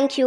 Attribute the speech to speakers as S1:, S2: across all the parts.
S1: thank you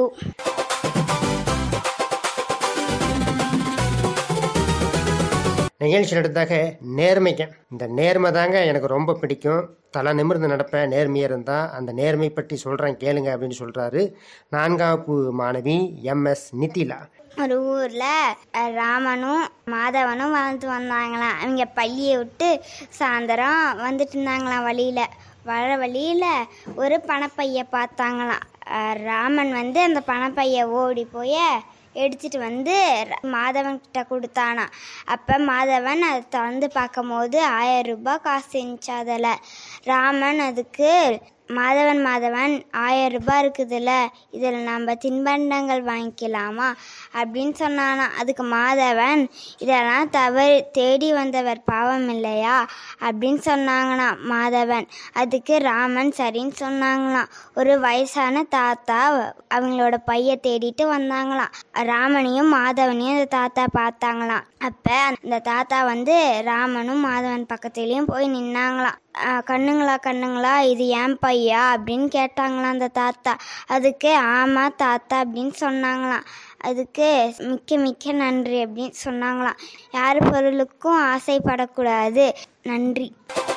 S2: நிகழ்ச்சி நடத்தாக நேர்மைங்க இந்த நேர்மை தாங்க எனக்கு ரொம்ப பிடிக்கும் தலை நிமிர்ந்து நடப்பேன் நேர்மையாக இருந்தால் அந்த நேர்மை பற்றி சொல்கிறேன் கேளுங்க அப்படின்னு சொல்கிறாரு நான்காப்பு மாணவி எம்எஸ் நித்திலா
S1: ஒரு ஊரில் ராமனும் மாதவனும் வாழ்ந்து வந்தாங்களாம் அவங்க பள்ளியை விட்டு சாயந்தரம் வந்துட்டு இருந்தாங்களாம் வழியில் வர வழியில் ஒரு பணப்பைய பார்த்தாங்களாம் அஹ் ராமன் வந்து அந்த பணப்பைய ஓடி போய் எடுத்துட்டு வந்து ர- மாதவன் கிட்ட கொடுத்தானா அப்போ மாதவன் அதை திறந்து பார்க்கும்போது ஆயிரம் ரூபாய் காசு இருந்துச்சு அதில் ராமன் அதுக்கு மாதவன் மாதவன் ஆயிரம் ரூபாய் இருக்குதுல்ல இதில் நம்ம தின்பண்டங்கள் வாங்கிக்கலாமா அப்படின்னு சொன்னானா அதுக்கு மாதவன் இதெல்லாம் தவறு தேடி வந்தவர் பாவம் இல்லையா அப்படின்னு சொன்னாங்களாம் மாதவன் அதுக்கு ராமன் சரின்னு சொன்னாங்களாம் ஒரு வயசான தாத்தா அவங்களோட பைய தேடிட்டு வந்தாங்களாம் ராமனையும் மாதவனையும் அந்த தாத்தா பார்த்தாங்களாம் அப்போ அந்த தாத்தா வந்து ராமனும் மாதவன் பக்கத்துலேயும் போய் நின்னாங்களாம் "ஆ, கண்ணுங்களா கண்ணுங்களா இது ஏன் பையா அப்படின்னு கேட்டாங்களாம் அந்த தாத்தா அதுக்கு ஆமாம் தாத்தா அப்படின்னு சொன்னாங்களாம் அதுக்கு மிக்க மிக்க நன்றி அப்படின்னு சொன்னாங்களாம் யார் பொருளுக்கும் ஆசைப்படக்கூடாது நன்றி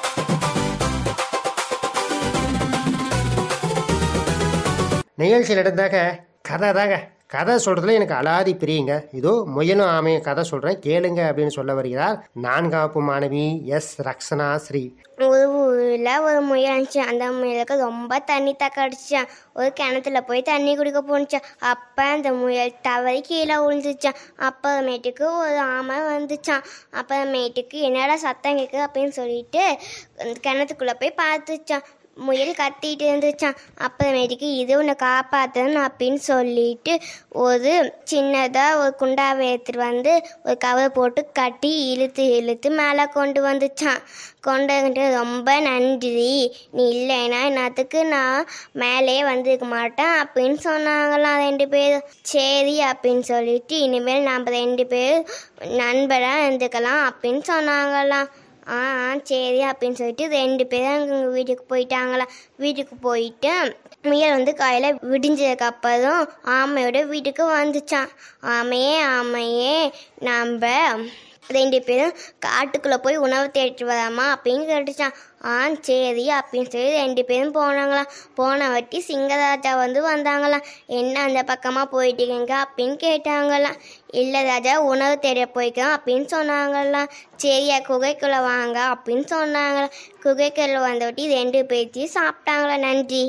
S2: நிகழ்ச்சி நடந்தாக கதை தாங்க கதை சொல்கிறதுல எனக்கு அலாதி பிரியுங்க இதோ முயலும் ஆமையும் கதை சொல்கிறேன் கேளுங்க அப்படின்னு சொல்ல வருகிறார் நான்காப்பு மாணவி எஸ் ரக்ஷனா ஸ்ரீ
S1: ஒரு ஊரில் ஒரு முயல் இருந்துச்சு அந்த முயலுக்கு ரொம்ப தண்ணி தக்கடிச்சான் ஒரு கிணத்துல போய் தண்ணி குடிக்க போணுச்சான் அப்போ அந்த முயல் தவறி கீழே விழுந்துச்சான் அப்புறமேட்டுக்கு ஒரு ஆமை வந்துச்சான் அப்புறமேட்டுக்கு என்னடா சத்தம் கேட்குது அப்படின்னு சொல்லிட்டு அந்த கிணத்துக்குள்ளே போய் பார்த்துச்சான் முயல் கத்திட்டு இருந்துச்சான் அப்புறமேட்டுக்கு இது உன்னை காப்பாற்றணும் அப்படின்னு சொல்லிட்டு ஒரு சின்னதாக ஒரு குண்டாவை எடுத்துட்டு வந்து ஒரு கவர் போட்டு கட்டி இழுத்து இழுத்து மேலே கொண்டு வந்துச்சான் கொண்டு வந்துட்டு ரொம்ப நன்றி நீ இல்லைன்னா என்னத்துக்கு நான் மேலேயே வந்திருக்க மாட்டேன் அப்படின்னு சொன்னாங்களாம் ரெண்டு பேரும் சரி அப்படின்னு சொல்லிட்டு இனிமேல் நம்ம ரெண்டு பேரும் நண்பராக இருந்துக்கலாம் அப்படின்னு சொன்னாங்களாம் ஆ ஆ, சரி அப்படின்னு சொல்லிட்டு ரெண்டு பேரும் அங்கே வீட்டுக்கு போயிட்டாங்களாம் வீட்டுக்கு போயிட்டு முயல் வந்து காலையில் விடிஞ்சதுக்கு அப்புறம் ஆமையோட வீட்டுக்கு வந்துச்சான் ஆமையே ஆமையே நம்ம ரெண்டு பேரும் காட்டுக்குள்ளே போய் உணவு தேடிட்டு வராமா அப்படின்னு கேட்டுச்சான் ஆ சரி அப்படின்னு சொல்லி ரெண்டு பேரும் போனாங்களாம் போன வாட்டி சிங்கராஜா வந்து வந்தாங்களாம் என்ன அந்த பக்கமாக போயிட்டீங்க அப்படின்னு கேட்டாங்களாம் இல்லை ராஜா உணவு தேட போய்க்கலாம் அப்படின்னு சொன்னாங்களாம் சரியா குகைக்குள்ளே வாங்க அப்படின்னு சொன்னாங்களாம் குகைக்குள்ளே வந்த வாட்டி ரெண்டு பேர்த்தையும் சாப்பிட்டாங்களா நன்றி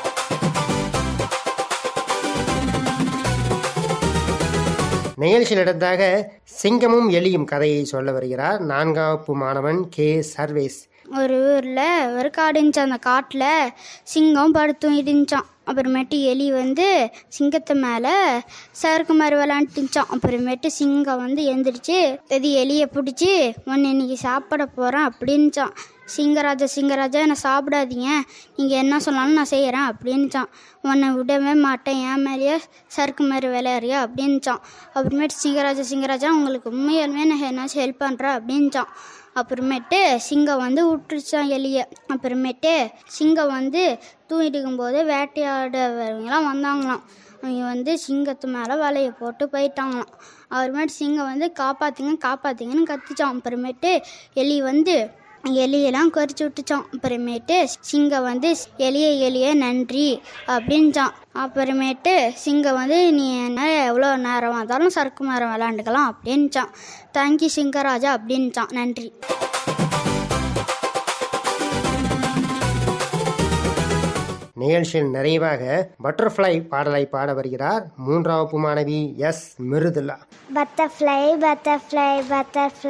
S2: நிகழ்ச்சி நடந்தாக சிங்கமும் எலியும் கதையை சொல்ல வருகிறார் நான்காப்பு மாணவன் கே சர்வேஸ்
S3: ஒரு ஊரில் ஒரு காடு இருந்துச்சு அந்த காட்டில் சிங்கம் படுத்தும் இருந்துச்சான் அப்புறமேட்டு எலி வந்து சிங்கத்து மேலே சறுக்கு மாதிரி விளாண்டுச்சான் அப்புறமேட்டு சிங்கம் வந்து எந்திரிச்சு இது எலியை பிடிச்சி உன்னை இன்னைக்கு சாப்பிட போகிறேன் அப்படின்ச்சான் சிங்கராஜா சிங்கராஜா என்னை சாப்பிடாதீங்க நீங்கள் என்ன சொன்னாலும் நான் செய்கிறேன் அப்படின்ச்சான் உன்னை விடவே மாட்டேன் என் மேலேயே சறுக்கு மாதிரி விளையாடுறியா அப்படின்ச்சான் அப்புறமேட்டு சிங்கராஜா சிங்கராஜா உங்களுக்கு உண்மையாலுமே நான் என்னாச்சும் ஹெல்ப் பண்ணுறேன் அப்படின்ச்சான் அப்புறமேட்டு சிங்கம் வந்து விட்டுருச்சான் எலியை அப்புறமேட்டு சிங்கம் வந்து தூங்கிட்டு இருக்கும்போது வேட்டையாடுறவங்களாம் வந்தாங்களாம் அவங்க வந்து சிங்கத்து மேலே வலையை போட்டு போயிட்டாங்களாம் அப்புறமேட்டு சிங்கம் வந்து காப்பாத்துங்க காப்பாத்துங்கன்னு கத்திச்சான் அப்புறமேட்டு எலி வந்து எலியெல்லாம் கரிச்சு விட்டுச்சான் அப்புறமேட்டு சிங்கம் வந்து எலிய எலிய நன்றி அப்படின்ச்சான் அப்புறமேட்டு சிங்கம் வந்து நீ என்ன எவ்வளோ நேரம் வந்தாலும் சறுக்கு மரம் விளாண்டுக்கலாம் அப்படின்ச்சான் தேங்க்யூ சிங்கராஜா அப்படின்ச்சான் நன்றி
S2: நிகழ்ச்சியில் நிறைவாக பட்டர்ஃப்ளை பாடலை பாட வருகிறார் மூன்றாவது மாணவி S Mridula
S1: butterfly butterfly butterfly